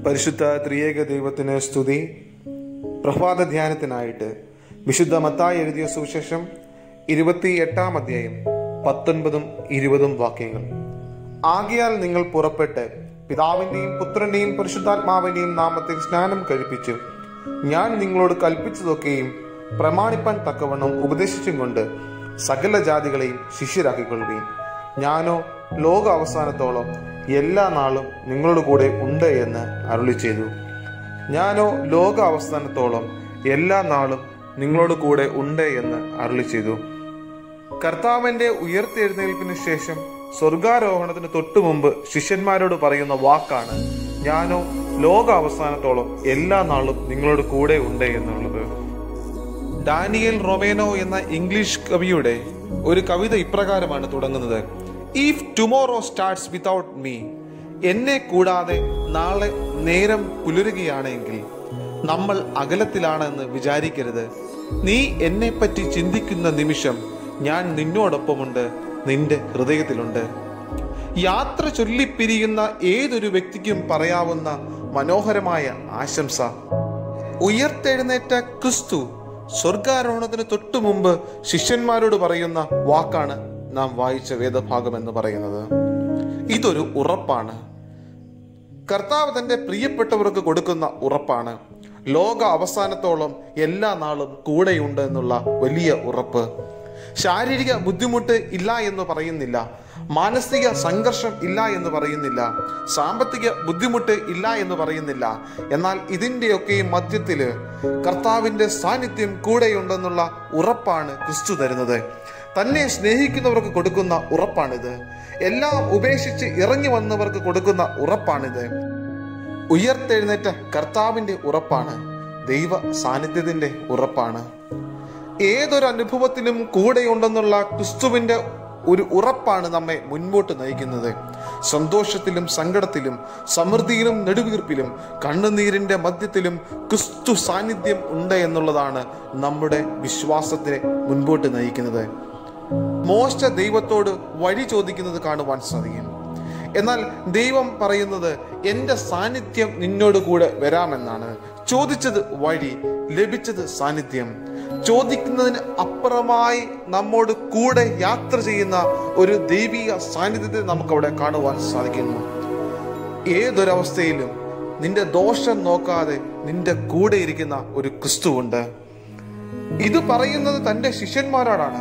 പരിശുദ്ധ ത്രിയേക ദൈവത്തിന് സ്തുതി പ്രഭാത ധ്യാനത്തിനായിട്ട് വിശുദ്ധ മത്തായി എഴുതിയ സുവിശേഷം ഇരുപത്തി എട്ടാം അധ്യായം പത്തൊൻപതും ഇരുപതും വാക്യങ്ങൾ ആകയാൽ നിങ്ങൾ പുറപ്പെട്ട് പിതാവിന്റെയും പുത്രന്റെയും പരിശുദ്ധാത്മാവിന്റെയും നാമത്തിൽ സ്നാനം കഴിപ്പിച്ചു ഞാൻ നിങ്ങളോട് കൽപ്പിച്ചതൊക്കെയും പ്രമാണിപ്പാൻ തക്കവണ്ണം ഉപദേശിച്ചും കൊണ്ട് സകല ജാതികളെയും ശിഷ്യരാക്കിക്കൊള്ളുകയും ഞാനോ ലോക അവസാനത്തോളം എല്ലാ നാളും നിങ്ങളുടെ കൂടെ ഉണ്ട് എന്ന് അരുളി ചെയ്തു ഞാനോ ലോക അവസാനത്തോളം എല്ലാ നാളും നിങ്ങളോട് കൂടെ ഉണ്ട് എന്ന് അരുളി ചെയ്തു കർത്താവിന്റെ ഉയർത്തെഴുന്നേൽപ്പിന് ശേഷം സ്വർഗാരോഹണത്തിന് തൊട്ടു മുമ്പ് ശിഷ്യന്മാരോട് പറയുന്ന വാക്കാണ് ഞാനോ ലോക അവസാനത്തോളം എല്ലാ നാളും നിങ്ങളോട് കൂടെ ഉണ്ട് എന്നുള്ളത് ഡാനിയൽ റൊമേനോ എന്ന ഇംഗ്ലീഷ് കവിയുടെ ഒരു കവിത ഇപ്രകാരമാണ് തുടങ്ങുന്നത് if tomorrow starts without me എന്നെ കൂടാതെ നാളെ നേരം പുലരുകയാണെങ്കിൽ നമ്മൾ അകലത്തിലാണെന്ന് വിചാരിക്കരുത് നീ എന്നെപ്പറ്റി ചിന്തിക്കുന്ന നിമിഷം ഞാൻ നിന്നോടൊപ്പമുണ്ട് നിന്റെ ഹൃദയത്തിലുണ്ട് യാത്ര ചൊല്ലിപ്പിരിയുന്ന ഏതൊരു വ്യക്തിക്കും പറയാവുന്ന മനോഹരമായ ആശംസ ഉയർത്തെഴുന്നേറ്റ ക്രിസ്തു സ്വർഗാരോഹണത്തിന് തൊട്ടു മുമ്പ് ശിഷ്യന്മാരോട് പറയുന്ന വാക്കാണ് നാം വായിച്ച വേദഭാഗം എന്ന് പറയുന്നത് ഇതൊരു ഉറപ്പാണ് കർത്താവ് തന്റെ പ്രിയപ്പെട്ടവർക്ക് കൊടുക്കുന്ന ഉറപ്പാണ് ലോക അവസാനത്തോളം എല്ലാ നാളും കൂടെയുണ്ട് എന്നുള്ള വലിയ ഉറപ്പ് ശാരീരിക ബുദ്ധിമുട്ട് ഇല്ല എന്ന് പറയുന്നില്ല മാനസിക സംഘർഷം ഇല്ല എന്ന് പറയുന്നില്ല സാമ്പത്തിക ബുദ്ധിമുട്ട് ഇല്ല എന്ന് പറയുന്നില്ല എന്നാൽ ഇതിൻ്റെയൊക്കെ മധ്യത്തില് കർത്താവിന്റെ സാന്നിധ്യം കൂടെയുണ്ടെന്നുള്ള ഉറപ്പാണ് ക്രിസ്തു തരുന്നത് തന്നെ സ്നേഹിക്കുന്നവർക്ക് കൊടുക്കുന്ന ഉറപ്പാണിത് എല്ലാം ഉപേക്ഷിച്ച് ഇറങ്ങി വന്നവർക്ക് കൊടുക്കുന്ന ഉറപ്പാണിത് ഉയർത്തെഴുന്നേറ്റ കർത്താവിന്റെ ഉറപ്പാണ് ദൈവ സാന്നിധ്യത്തിന്റെ ഉറപ്പാണ് ഏതൊരു അനുഭവത്തിലും കൂടെയുണ്ടെന്നുള്ള ക്രിസ്തുവിന്റെ ഒരു ഉറപ്പാണ് നമ്മെ മുൻപോട്ട് നയിക്കുന്നത് സന്തോഷത്തിലും സങ്കടത്തിലും സമൃദ്ധിയിലും നെടുവീർപ്പിലും കണ്ണുനീരിന്റെ മധ്യത്തിലും ക്രിസ്തു സാന്നിധ്യം ഉണ്ട് എന്നുള്ളതാണ് നമ്മുടെ വിശ്വാസത്തിനെ മുൻപോട്ട് നയിക്കുന്നത് മോശ ദൈവത്തോട് വഴി ചോദിക്കുന്നത് കാണുവാൻ സാധിക്കും എന്നാൽ ദൈവം പറയുന്നത് എൻ്റെ സാന്നിധ്യം നിന്നോട് കൂടെ വരാമെന്നാണ് ചോദിച്ചത് വഴി ലഭിച്ചത് സാന്നിധ്യം ചോദിക്കുന്നതിന് അപ്പുറമായി നമ്മോട് കൂടെ യാത്ര ചെയ്യുന്ന ഒരു ദൈവിക സാന്നിധ്യത്തെ നമുക്കവിടെ കാണുവാൻ സാധിക്കുന്നു ഏതൊരവസ്ഥയിലും നിന്റെ ദോഷം നോക്കാതെ നിന്റെ കൂടെ ഇരിക്കുന്ന ഒരു ക്രിസ്തുവുണ്ട് ഇത് പറയുന്നത് തന്റെ ശിഷ്യന്മാരോടാണ്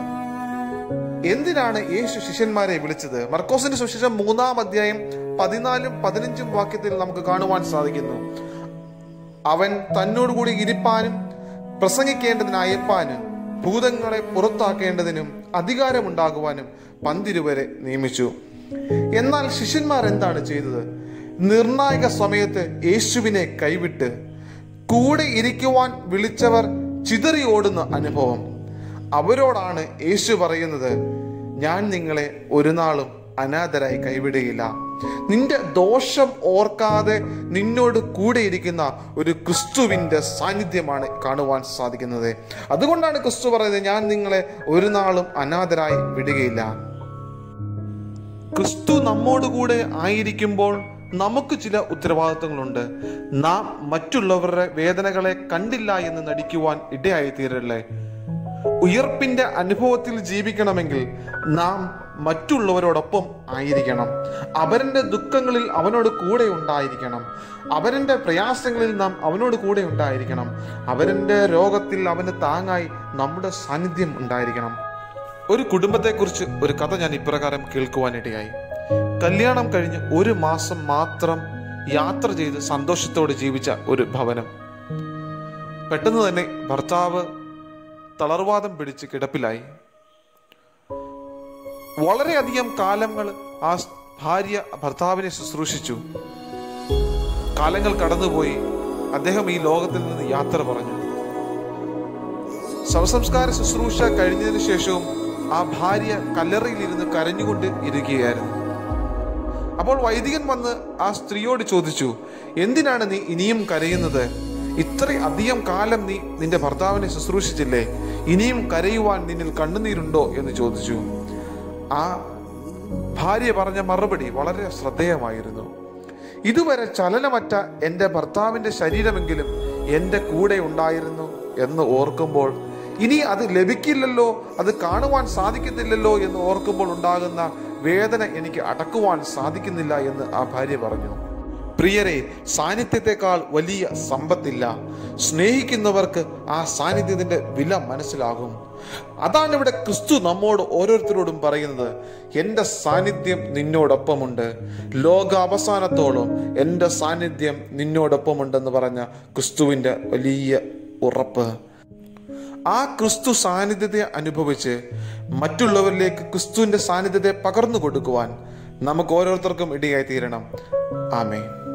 എന്തിനാണ് യേശു ശിഷ്യന്മാരെ വിളിച്ചത് മർക്കോസിന്റെ സുശേഷം മൂന്നാം അധ്യായം പതിനാലും പതിനഞ്ചും വാക്യത്തിൽ നമുക്ക് കാണുവാൻ സാധിക്കുന്നു അവൻ തന്നോടുകൂടി ഇരിപ്പാനും പ്രസംഗിക്കേണ്ടതിന് അയപ്പാനും ഭൂതങ്ങളെ പുറത്താക്കേണ്ടതിനും അധികാരമുണ്ടാകുവാനും പന്തിരുവരെ നിയമിച്ചു എന്നാൽ ശിഷ്യന്മാർ എന്താണ് ചെയ്തത് നിർണായക സമയത്ത് യേശുവിനെ കൈവിട്ട് കൂടെ ഇരിക്കുവാൻ വിളിച്ചവർ ചിതറി ഓടുന്ന അനുഭവം അവരോടാണ് യേശു പറയുന്നത് ഞാൻ നിങ്ങളെ ഒരു നാളും അനാഥരായി കൈവിടുകയില്ല നിന്റെ ദോഷം ഓർക്കാതെ നിന്നോട് കൂടെ ഇരിക്കുന്ന ഒരു ക്രിസ്തുവിന്റെ സാന്നിധ്യമാണ് കാണുവാൻ സാധിക്കുന്നത് അതുകൊണ്ടാണ് ക്രിസ്തു പറയുന്നത് ഞാൻ നിങ്ങളെ ഒരു നാളും അനാഥരായി വിടുകയില്ല ക്രിസ്തു നമ്മോടുകൂടെ ആയിരിക്കുമ്പോൾ നമുക്ക് ചില ഉത്തരവാദിത്തങ്ങളുണ്ട് നാം മറ്റുള്ളവരുടെ വേദനകളെ കണ്ടില്ല എന്ന് നടിക്കുവാൻ ഇടയായി തീരല്ലേ ഉയർപ്പിന്റെ അനുഭവത്തിൽ ജീവിക്കണമെങ്കിൽ നാം മറ്റുള്ളവരോടൊപ്പം ആയിരിക്കണം അവരന്റെ ദുഃഖങ്ങളിൽ അവനോട് കൂടെ ഉണ്ടായിരിക്കണം അവരന്റെ പ്രയാസങ്ങളിൽ നാം അവനോട് കൂടെ ഉണ്ടായിരിക്കണം അവരന്റെ രോഗത്തിൽ അവന് താങ്ങായി നമ്മുടെ സാന്നിധ്യം ഉണ്ടായിരിക്കണം ഒരു കുടുംബത്തെക്കുറിച്ച് ഒരു കഥ ഞാൻ ഇപ്രകാരം കേൾക്കുവാനിടയായി കല്യാണം കഴിഞ്ഞ് ഒരു മാസം മാത്രം യാത്ര ചെയ്ത് സന്തോഷത്തോടെ ജീവിച്ച ഒരു ഭവനം പെട്ടെന്ന് തന്നെ ഭർത്താവ് തളർവാദം പിടിച്ച് കിടപ്പിലായി വളരെയധികം കാലങ്ങൾ ആ ഭാര്യ ഭർത്താവിനെ ശുശ്രൂഷിച്ചു കാലങ്ങൾ കടന്നുപോയി അദ്ദേഹം ഈ ലോകത്തിൽ നിന്ന് യാത്ര പറഞ്ഞു ശവസംസ്കാര ശുശ്രൂഷ കഴിഞ്ഞതിന് ശേഷവും ആ ഭാര്യ കല്ലറയിലിരുന്ന് കരഞ്ഞുകൊണ്ട് ഇരിക്കുകയായിരുന്നു അപ്പോൾ വൈദികൻ വന്ന് ആ സ്ത്രീയോട് ചോദിച്ചു എന്തിനാണ് നീ ഇനിയും കരയുന്നത് ഇത്ര അധികം കാലം നീ നിന്റെ ഭർത്താവിനെ ശുശ്രൂഷിച്ചില്ലേ ഇനിയും കരയുവാൻ നിന്നിൽ കണ്ണുനീരുണ്ടോ എന്ന് ചോദിച്ചു ആ ഭാര്യ പറഞ്ഞ മറുപടി വളരെ ശ്രദ്ധേയമായിരുന്നു ഇതുവരെ ചലനമറ്റ എൻ്റെ ഭർത്താവിൻ്റെ ശരീരമെങ്കിലും എൻ്റെ കൂടെ ഉണ്ടായിരുന്നു എന്ന് ഓർക്കുമ്പോൾ ഇനി അത് ലഭിക്കില്ലല്ലോ അത് കാണുവാൻ സാധിക്കുന്നില്ലല്ലോ എന്ന് ഓർക്കുമ്പോൾ ഉണ്ടാകുന്ന വേദന എനിക്ക് അടക്കുവാൻ സാധിക്കുന്നില്ല എന്ന് ആ ഭാര്യ പറഞ്ഞു പ്രിയരെ സാന്നിധ്യത്തെക്കാൾ വലിയ സമ്പത്തില്ല സ്നേഹിക്കുന്നവർക്ക് ആ സാന്നിധ്യത്തിന്റെ വില മനസ്സിലാകും അതാണ് ഇവിടെ ക്രിസ്തു നമ്മോട് ഓരോരുത്തരോടും പറയുന്നത് എൻ്റെ സാന്നിധ്യം നിന്നോടൊപ്പമുണ്ട് ലോക അവസാനത്തോളം എൻ്റെ സാന്നിധ്യം നിന്നോടൊപ്പമുണ്ടെന്ന് പറഞ്ഞ ക്രിസ്തുവിൻ്റെ വലിയ ഉറപ്പ് ആ ക്രിസ്തു സാന്നിധ്യത്തെ അനുഭവിച്ച് മറ്റുള്ളവരിലേക്ക് ക്രിസ്തുവിന്റെ സാന്നിധ്യത്തെ പകർന്നു കൊടുക്കുവാൻ നമുക്ക് ഓരോരുത്തർക്കും ഇടയായി തീരണം ആമേ